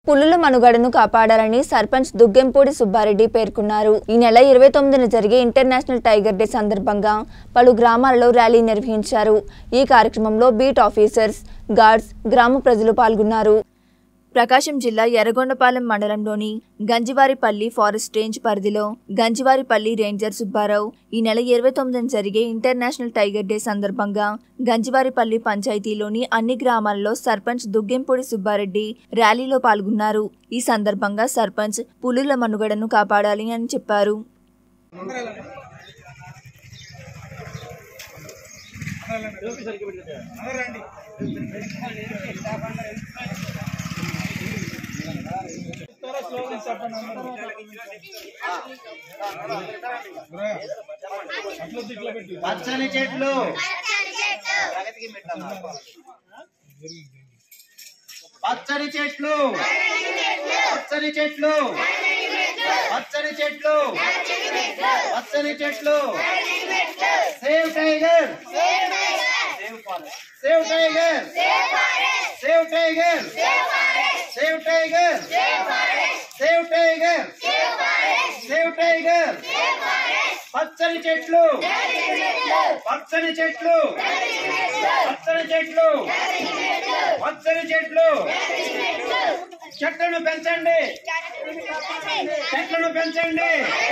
పులుల మనుగడను కాపాడాలని సర్పంచ్ దుగ్గెంపూడి సుబ్బారెడ్డి పేర్కొన్నారు ఈ నెల ఇరవై తొమ్మిదిన జరిగే ఇంటర్నేషనల్ టైగర్ డే సందర్భంగా పలు గ్రామాలలో ర్యాలీ నిర్వహించారు ఈ కార్యక్రమంలో బీట్ ఆఫీసర్స్ గార్డ్స్ గ్రామ ప్రజలు పాల్గొన్నారు ప్రకాశం జిల్లా ఎర్రగొండపాలెం మండలంలోని గంజివారిపల్లి ఫారెస్ట్ రేంజ్ పరిధిలో గంజివారిపల్లి రేంజర్ సుబ్బారావు ఈ నెల ఇరవై తొమ్మిదిన జరిగే ఇంటర్నేషనల్ టైగర్ డే సందర్భంగా గంజివారిపల్లి పంచాయతీలోని అన్ని గ్రామాల్లో సర్పంచ్ దుగ్గెంపూడి సుబ్బారెడ్డి ర్యాలీలో పాల్గొన్నారు ఈ సందర్భంగా సర్పంచ్ పులుల మనుగడను కాపాడాలి అని చెప్పారు పచ్చని చెట్లు పచ్చని చెట్లు పచ్చని చెట్లు పచ్చని చెట్లు పచ్చని చెట్లు save tiger save tiger save tiger save tiger save tiger save tiger పచ్చని చెట్లు పచ్చని చెట్లు పచ్చని చెట్లు పచ్చని చెట్లు చెట్లను పెంచండి చెట్లను పెంచండి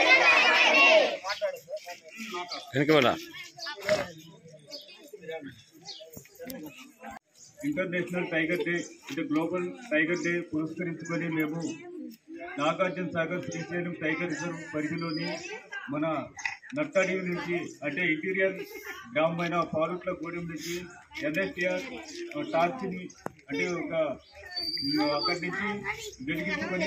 వెనకబడా ఇంటర్నేషనల్ టైగర్ డే అంటే గ్లోబల్ టైగర్ డే పురస్కరించుకొని మేము నాగార్జున సాగర్ శ్రీశైలం టైగర్ రిజర్వ్ పరిధిలోని మన నట్టడివి నుంచి అంటే ఇంటీరియర్ గ్రామమైన పారుట్ల గూడెం నుంచి ఎన్ఎస్టీఆర్ టార్చ్ని అంటే ఒక అక్కడి నుంచి వెలిగించుకొని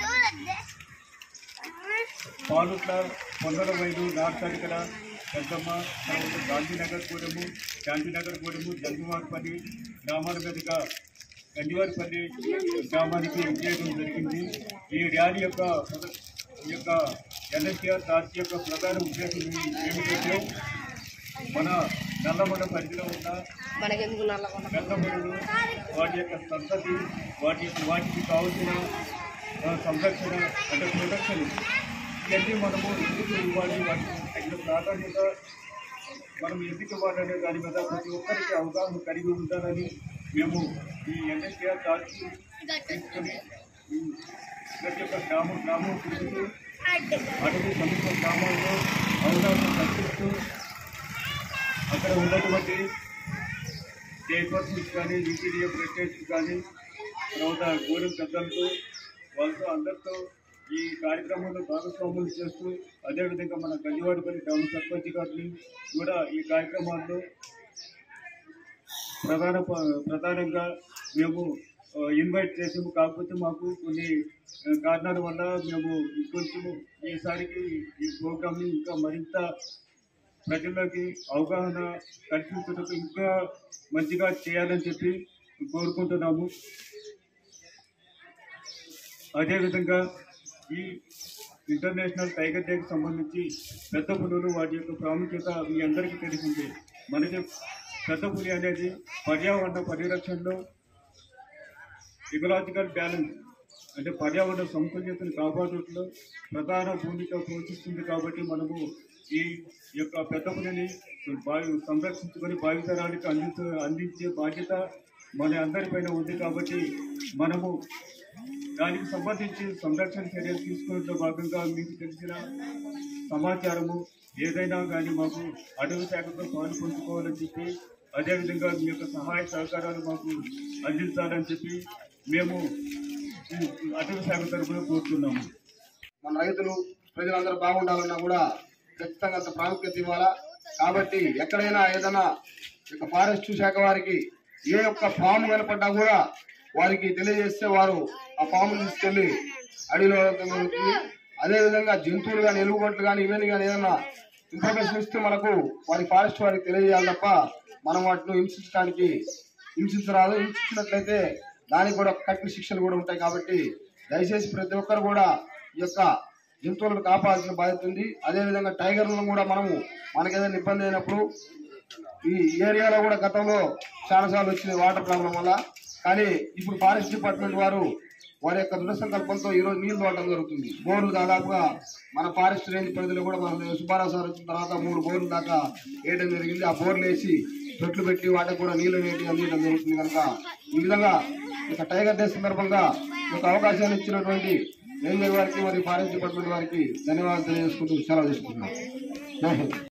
పాలుట్ల పొందల వైలు నార్త్ అడికల పెద్దమ్మ తర్వాత గాంధీనగర్ కూడెము శాంతినగర్ కూడెము జంగువారిపల్లి గ్రామాల మీదుగా గండివారిపల్లి గ్రామానికి విజయడం జరిగింది ఈ ర్యాలీ యొక్క ఈ యొక్క ఎన్ఎస్టీఆర్ టార్చ్ యొక్క ప్రధాన ఉద్దేశం ఏమిటంటే మన నల్లమల పరిధిలో ఉన్న నల్లమలలు వాటి యొక్క సంతతి వాటి యొక్క వాటికి కావాల్సిన ఆ, సంరక్షణ అంటే ప్రొటెక్షన్ ఇవన్నీ మనము ఎందుకు ఇవ్వాలి వాటికి తగిన ప్రాధాన్యత మనం ఎందుకు ఇవ్వాలనే దాని మీద ప్రతి ఒక్కరికి అవగాహన కలిగి ఉండాలని మేము ఈ ఎన్ఎస్ఆర్ టార్చ్ తీసుకొని ఈ ప్రతి ఒక్క గ్రామం గ్రామం తిరుగుతూ అటవీ సమీప గ్రామాల్లో అవగాహన కల్పిస్తూ అక్కడ ఉన్నటువంటి స్టేట్ వర్క్స్ కానీ యూటీడీఎఫ్ రెసిడెంట్స్ కానీ తర్వాత గోడెం పెద్దలతో వాళ్ళతో అందరితో ఈ కార్యక్రమంలో భాగస్వాములు చేస్తూ అదేవిధంగా మన గంజివాడిపల్లి టౌన్ సర్పంచ్ గారిని కూడా ఈ కార్యక్రమాల్లో ప్రధాన ప- ప్రధానంగా మేము ఆ, ఇన్వైట్ చేసాము కాకపోతే మాకు కొన్ని ఆ, కారణాల వల్ల మేము కొంచెం ఈసారికి ఈ ప్రోగ్రామ్ని ఇంకా మరింత ప్రజల్లోకి అవగాహన కల్పించడానికి ఇంకా మంచిగా చేయాలని చెప్పి కోరుకుంటున్నాము అదేవిధంగా ఈ ఇంటర్నేషనల్ టైగర్ డేకి సంబంధించి పెద్ద పులులు వాటి యొక్క ప్రాముఖ్యత మీ అందరికీ తెలిసిందే మనకి పెద్ద పులి అనేది పర్యావరణ పరిరక్షణలో ఇకలాజికల్ బ్యాలెన్స్ అంటే పర్యావరణ సమతుల్యతను కాపాడటంలో ప్రధాన భూమిక పోషిస్తుంది కాబట్టి మనము ఈ యొక్క పెద్ద పులిని భావి సంరక్షించుకొని భావితరానికి అందించ అందించే బాధ్యత మన అందరిపైన ఉంది కాబట్టి మనము దానికి సంబంధించి సంరక్షణ చర్యలు తీసుకునే భాగంగా మీకు తెలిసిన సమాచారము ఏదైనా కానీ మాకు అటవీ శాఖతో పాలు పంచుకోవాలని చెప్పి అదేవిధంగా మీ యొక్క సహాయ సహకారాలు మాకు అందించాలని చెప్పి మేము ఈ అటవీ శాఖ తరఫున కోరుతున్నాము మన రైతులు ప్రజలందరూ బాగుండాలన్నా కూడా ఖచ్చితంగా అంత ప్రాముఖ్యత ఇవ్వాలా కాబట్టి ఎక్కడైనా ఏదైనా ఇక ఫారెస్ట్ శాఖ వారికి ఏ ఒక్క ఫామ్ కనపడ్డా కూడా వారికి తెలియజేస్తే వారు ఆ ఫామ్ తీసుకెళ్లి అడవిలో వెళ్తుంది. అదేవిధంగా జంతువులు కానీ ఎలుగుబంట్లు కానీ ఇవన్నీ కానీ ఏదైనా ఇన్ఫర్మేషన్ ఇస్తే మనకు వారి ఫారెస్ట్ వారికి తెలియజేయాలి తప్ప మనం వాటిని హింసించడానికి హింసించరాదు హింసించినట్లయితే దానికి కూడా కఠిన శిక్షలు కూడా ఉంటాయి కాబట్టి దయచేసి ప్రతి ఒక్కరు కూడా ఈ యొక్క జంతువులను కాపాడాల్సిన బాధ్యత ఉంది అదేవిధంగా టైగర్లను కూడా మనము మనకి ఏదైనా ఇబ్బంది అయినప్పుడు ఈ ఏరియాలో కూడా గతంలో చాలాసార్లు వచ్చింది వాటర్ ప్రాబ్లం వల్ల కానీ ఇప్పుడు ఫారెస్ట్ డిపార్ట్మెంట్ వారు వారి యొక్క దృఢ సంకల్పంతో ఈరోజు నీళ్లు తోడటం జరుగుతుంది బోర్లు దాదాపుగా మన ఫారెస్ట్ రేంజ్ పరిధిలో కూడా మన సుబ్బారావు సార్ వచ్చిన తర్వాత మూడు బోర్లు దాకా వేయడం జరిగింది ఆ బోర్లు వేసి తొట్లు పెట్టి వాటికి కూడా నీళ్లు వేయడం అందించడం జరుగుతుంది కనుక ఈ విధంగా ఇక టైగర్ డే సందర్భంగా ఒక అవకాశాన్ని ఇచ్చినటువంటి రేంజర్ వారికి మరియు ఫారెస్ట్ డిపార్ట్మెంట్ వారికి ధన్యవాదాలు తెలియజేసుకుంటూ సెలవు తీసుకుంటున్నాం జై హింద్